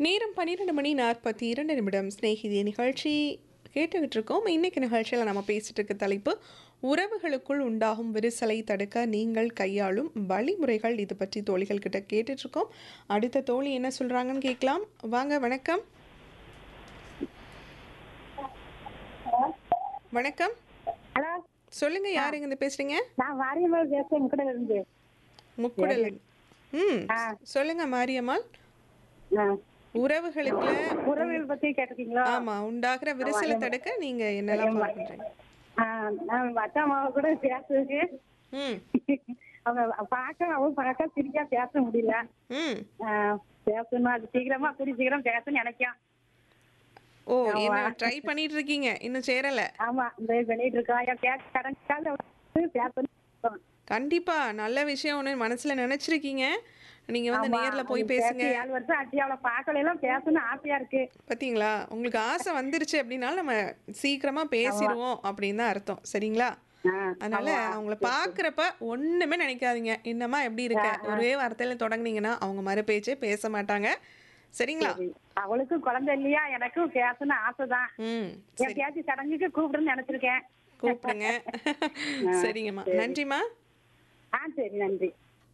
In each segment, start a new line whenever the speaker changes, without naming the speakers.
நேரம் பன்னிரெண்டு மணி நாற்பத்தி இரண்டு நிமிடம் சிநேகிதி நிகழ்ச்சி கேட்டுக்கிட்டு இருக்கோம் இன்னைக்கு நிகழ்ச்சியில் நம்ம பேசிட்டு இருக்க தலைப்பு உறவுகளுக்குள் உண்டாகும் விரிசலை தடுக்க நீங்கள் கையாளும் வழிமுறைகள் இது பற்றி தோழிகள் கிட்ட கேட்டுட்டு இருக்கோம் அடுத்த தோழி என்ன சொல்றாங்கன்னு கேட்கலாம் வாங்க வணக்கம் வணக்கம்
ஹலோ
சொல்லுங்க யார் இருந்து பேசுறீங்க
நான் வாரியம்மாள் பேசுறேன் கூட இருந்து
முக்குடல் ம்
ஆ.
சொல்லுங்க மாரியம்மாள்
ஆ.
உறவுகளுக்குள்ள
உறவுகள் பத்தி கேட்டிருக்கீங்களா
ஆமா உண்டாகிற விரிசலை தடுக்க நீங்க என்னெல்லாம் பண்றீங்க
ஆ, நான் அக்கா அம்மாவை கூட பேசுறதுக்கு
ம்
அவங்க பார்க்க அவங்க பார்க்க சிரிக்கா பேச முடியல
ம்
ஆ, பேசணும் அது சீக்கிரமா கூடி சீக்கிரம் பேசணும்னு நினைக்கும்
ஓ என்ன ட்ரை பண்ணிட்டு இருக்கீங்க இன்னும் சேரல
ஆமா இந்த இது பண்ணிட்டு இருக்கோம் என் பேச கடைசிக்காக பேசணும்
கண்டிப்பா நல்ல விஷயம் ஒன்று மனசுல நினைச்சிருக்கீங்க நீங்க வந்து
ஆமா,
நேர்ல போய்
அது
பேசுங்க
பேசி ஏழு வருஷம் ஆச்சு அவளை பார்க்கல எல்லாம் பேசணும்னு ஆசையா இருக்கு
பாத்தீங்களா உங்களுக்கு ஆசை வந்துருச்சு அப்படின்னாலும் நம்ம சீக்கிரமா பேசிடுவோம் அப்படின்னு தான் அர்த்தம் சரிங்களா
ஆ,
அதனால அவங்கள பாக்குறப்ப ஒண்ணுமே நினைக்காதீங்க என்னம்மா எப்படி இருக்க ஒரே வார்த்தையில தொடங்குனீங்கன்னா அவங்க மறு பேச்சே பேச மாட்டாங்க சரிங்களா
சரி. அவளுக்கும் குழந்தை இல்லையா எனக்கும் பேசணும்னு ஆசைதான்
ம்
என் பேச்சு சடங்குக்கு கூப்பிடுன்னு நினைச்சிருக்கேன்
கூப்பிடுங்க சரிங்கம்மா நன்றிம்மா
ஆ சரி நன்றி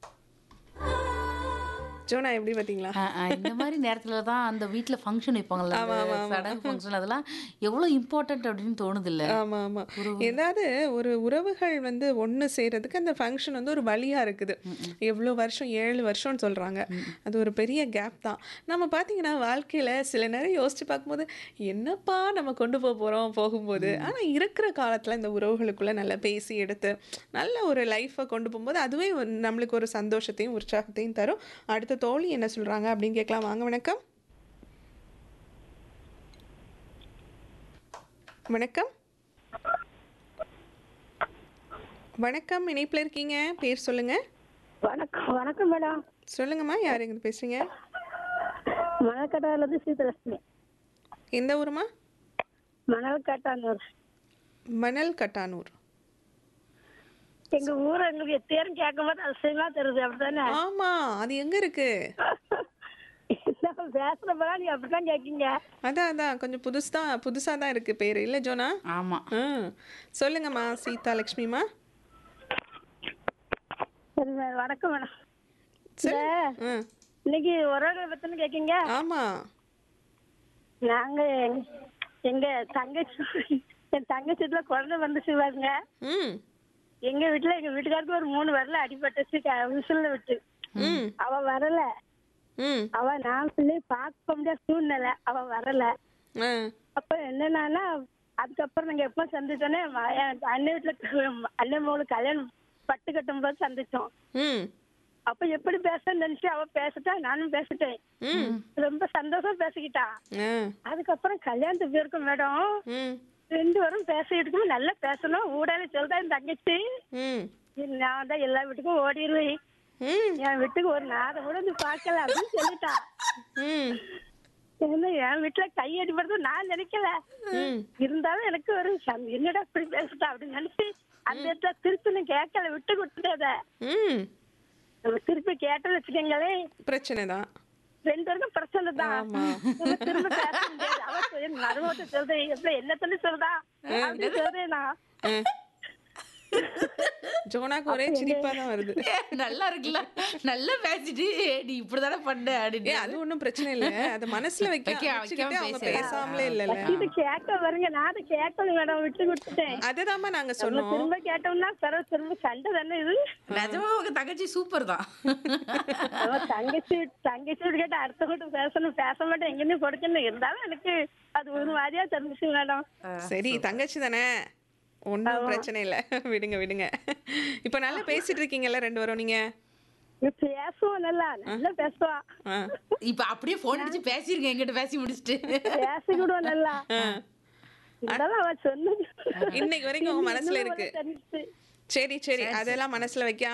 ஜோனா எப்படி பாத்தீங்களா
ஆ, ஆ, இந்த மாதிரி நேரத்துல தான் அந்த வீட்ல ஃபங்க்ஷன் வைப்பாங்கல்ல
ஆமா, ஆமா,
அந்த
ஆமா.
சடங்கு ஃபங்க்ஷன் அதெல்லாம் எவ்வளவு இம்பார்ட்டன்ட் அப்படின்னு தோணுது இல்ல
ஆமா ஆமா ஏதாவது ஒரு உறவுகள் வந்து ஒண்ணு சேர்றதுக்கு அந்த ஃபங்க்ஷன் வந்து ஒரு வழியா இருக்குது எவ்வளோ வருஷம் ஏழு வருஷம்னு சொல்றாங்க அது ஒரு பெரிய கேப் தான் நம்ம பார்த்தீங்கன்னா வாழ்க்கையில சில நேரம் யோசிச்சு பார்க்கும்போது என்னப்பா நம்ம கொண்டு போக போறோம் போகும்போது ஆனா இருக்கிற காலத்துல இந்த உறவுகளுக்குள்ள நல்லா பேசி எடுத்து நல்ல ஒரு லைஃப்பை கொண்டு போகும்போது அதுவே ஒரு- நம்மளுக்கு ஒரு சந்தோஷத்தையும் உற்சாகத்தையும் தரும் அடுத்த தோழி என்ன சொல்றாங்க அப்படின்னு கேட்கலாம் வாங்க வணக்கம் வணக்கம் வணக்கம் இணைப்பில் இருக்கீங்க பேர் சொல்லுங்க
வணக்கம் வணக்கம் மேடம்
சொல்லுங்கம்மா யார் எங்க பேசுறீங்க
மணல்கட்டால இருந்து சீதலட்சுமி
எந்த ஊருமா
மணல்கட்டானூர்
மணல் கட்டானூர்
எங்க ஊர் எங்களுக்கு தேரும் கேட்கும் போது அதிசயமா தெரியுது அப்படித்தானே
ஆமா அது எங்க இருக்கு
நம்ம பேசுறப்பதான் நீ அப்படித்தான் கேட்கீங்க
அதான் அதான் கொஞ்சம் புதுசா புதுசா தான் இருக்கு பேர் இல்ல ஜோனா
ஆமா
ஆ சொல்லுங்கம்மா சீதா லட்சுமிமா
சரி மே- வணக்கம் மேடம்
சொல்லு ஆ
இன்னைக்கு உறவுகளை பத்தின கேட்கீங்க
ஆமா
நாங்க எங்க- எங்க தங்கச்சி என் தங்கச்சி வீட்டுல குழந்தை வந்துச்சு பாருங்க
ம்
எங்க வீட்டுல எங்க வீட்டுக்காருக்கு ஒரு மூணு வரல அடிபட்டுச்சு க- விசில்ல விட்டு
ம்
அவ வரல
ம்
அவ நான் பிள்ளை பார்க்க முடியாத சூழ்நிலை அவ வரல
ஆ
அப்ப என்னன்னா அதுக்கப்புறம் நாங்க எப்ப சந்திச்சோன்னே ம- என் அண்ணன் வீட்டுல க- அண்ணன் மகளுக்கு கல்யாணம் பட்டு கட்டும் போது சந்திச்சோம்
ம்
அப்ப எப்படி பேசன்னு நினைச்சு அவ பேசிட்டா நானும் பேசிட்டேன்
ம்
ரொம்ப சந்தோஷம் பேசிக்கிட்டா
ஆ
அதுக்கப்புறம் கல்யாணத்துக்கு போயிருக்கோம் மேடம்
ம்
ரெண்டு பேரும் பேசிட்டு இருக்கும் நல்லா பேசணும் ஊடால சொல்றா என் தங்கச்சி
ம்
நான் தான் எல்லா வீட்டுக்கும் ஓடிடுவேன்
ம்
என் வீட்டுக்கு ஒரு நாதம் கூட வந்து பார்க்கல அப்படின்னு சொல்லிட்டா
ம்
என்ன என் வீட்டுல கை அடிபடுறது நான் நினைக்கல
ம்
இருந்தாலும் எனக்கு ஒரு சந்~ என்னடா இப்படி பேசிட்டா அப்படின்னு நினைச்சு அந்த இடத்துல திருப்பி நான் கேட்கல விட்டு கொடுத்துட்டத
ம்
நம்ம திருப்பி கேட்டோம்னு வச்சுக்கோங்களேன்
பிரச்சனை தான்
ரெண்டு பேருக்கும் பிரச்சனை தான்
ஆமா.
நம்ம திரும்ப பேச முடியாது அவ சொல்லி மருமகிட்ட சொல்றேன் எப்படி என்ன சொல்லி சொல்றா அப்படின்னு சொல்றேன் நான்
ஜோனாக்கு ஒரே சிரிப்பா தான் வருது
ஏ, நல்லா இருக்குல்ல நல்லா பேசிட்டு ஏ, நீ இப்படிதானே பண்ண
ஏ
அப்படின்னு
அது ஒண்ணும் பிரச்சனை இல்ல அது மனசுல வைக்க
வைக்க-
வச்சுக்கிட்டு
வைக்காம
அவங்க
பேசலாம்.
பேசாமலே இல்லல்ல
இது கேட்க வருங்க நான் அதை கேட்கணும் மேடம் விட்டு கொடுத்துட்டேன்
அதுதாம்மா நாங்க
நம்ம
சொன்னோம்
திரும்ப கேட்டோம்னா பிறகு திரும்ப சண்டை தானே இது
நிஜமா உங்க தங்கச்சி சூப்பர் தான்
நம்ம தங்கச்சி தங்கச்சி வீடு கேட்டு அடுத்த வீட்டு பேசணும் பேச மாட்டேன் எங்கன்னு கொடுக்கணும் இருந்தாலும் எனக்கு அது ஒரு மாதிரியா தெரிஞ்சுச்சு மேடம்
சரி தங்கச்சி தானே ஒன்றும் பிரச்சனை இல்ல விடுங்க விடுங்க இப்ப நல்லா பேசிட்டு இருக்கீங்கல்ல ரெண்டு பேரும் நீங்க
பேசுவோம் நல்லா நல்லா பேசுவா
ஆ.
இப்ப அப்படியே போன் அடிச்சு பேசிருங்க எங்கிட்ட பேசி முடிச்சிட்டு
பேசிக்கிடுவோம் நல்லா
ஆ.
இருந்தாலும் அவ சொன்னது
இன்னைக்கு வரைக்கும் உங்க மனசுல
இன்னும்
இருக்கு
தெரிஞ்சுச்சு.
சரி சரி அதெல்லாம் மனசுல வைக்க